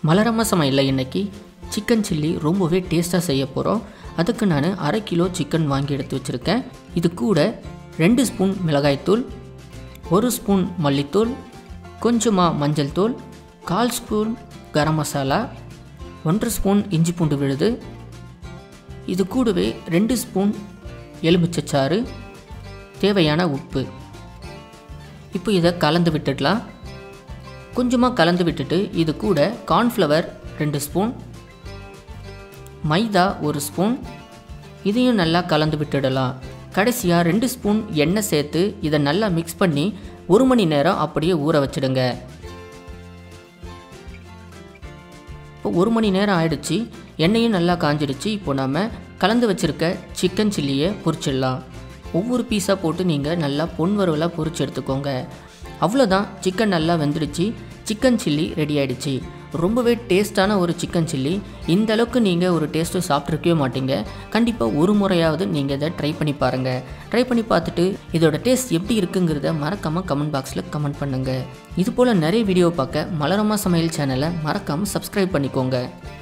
மலரம்மா சமையலில் இன்னைக்கு chicken chilli ரொம்பவே டேஸ்ட்டாக செய்ய போகிறோம் அதுக்கு நான் அரை கிலோ சிக்கன் வாங்கி எடுத்து வச்சுருக்கேன் இது கூட ரெண்டு ஸ்பூன் மிளகாய்த்தூள் ஒரு ஸ்பூன் மல்லித்தூள் கொஞ்சமாக மஞ்சள் தூள் கால் ஸ்பூன் கரம் மசாலா ஒன்றரை ஸ்பூன் இஞ்சி பூண்டு விழுது இது கூடவே ரெண்டு ஸ்பூன் எலுமிச்சைச்சாறு தேவையான உப்பு இப்போ இதை கலந்து விட்டுடலாம் கொஞ்சமாக கலந்து விட்டுட்டு இது கூட கார்ன்ஃப்ளவர் ரெண்டு ஸ்பூன் மைதா ஒரு ஸ்பூன் இதையும் நல்லா கலந்து விட்டுடலாம் கடைசியாக ரெண்டு ஸ்பூன் எண்ணெய் சேர்த்து இதை நல்லா மிக்ஸ் பண்ணி ஒரு மணி நேரம் அப்படியே ஊற வச்சிடுங்க இப்போ ஒரு மணி நேரம் ஆயிடுச்சு எண்ணெயும் நல்லா காஞ்சிடுச்சு இப்போ நம்ம கலந்து வச்சுருக்க சிக்கன் சில்லியை பொரிச்சிடலாம் ஒவ்வொரு பீஸாக போட்டு நீங்கள் நல்லா பொன் வறுவலாக பொரிச்சு எடுத்துக்கோங்க அவ்வளோதான் சிக்கன் நல்லா வெந்துடுச்சு சிக்கன் சில்லி ரெடி ஆயிடுச்சு ரொம்பவே டேஸ்ட்டான ஒரு சிக்கன் சில்லி இந்த அளவுக்கு நீங்கள் ஒரு டேஸ்ட்டு சாப்பிட்ருக்கவே மாட்டீங்க கண்டிப்பாக ஒரு முறையாவது நீங்கள் இதை ட்ரை பண்ணி பாருங்கள் ட்ரை பண்ணி பார்த்துட்டு இதோட டேஸ்ட் எப்படி இருக்குங்கிறத மறக்காமல் கமெண்ட் பாக்ஸில் கமெண்ட் பண்ணுங்கள் இது போல் நிறைய வீடியோ பார்க்க மலரமா சமையல் சேனலை மறக்காமல் சப்ஸ்கிரைப் பண்ணிக்கோங்க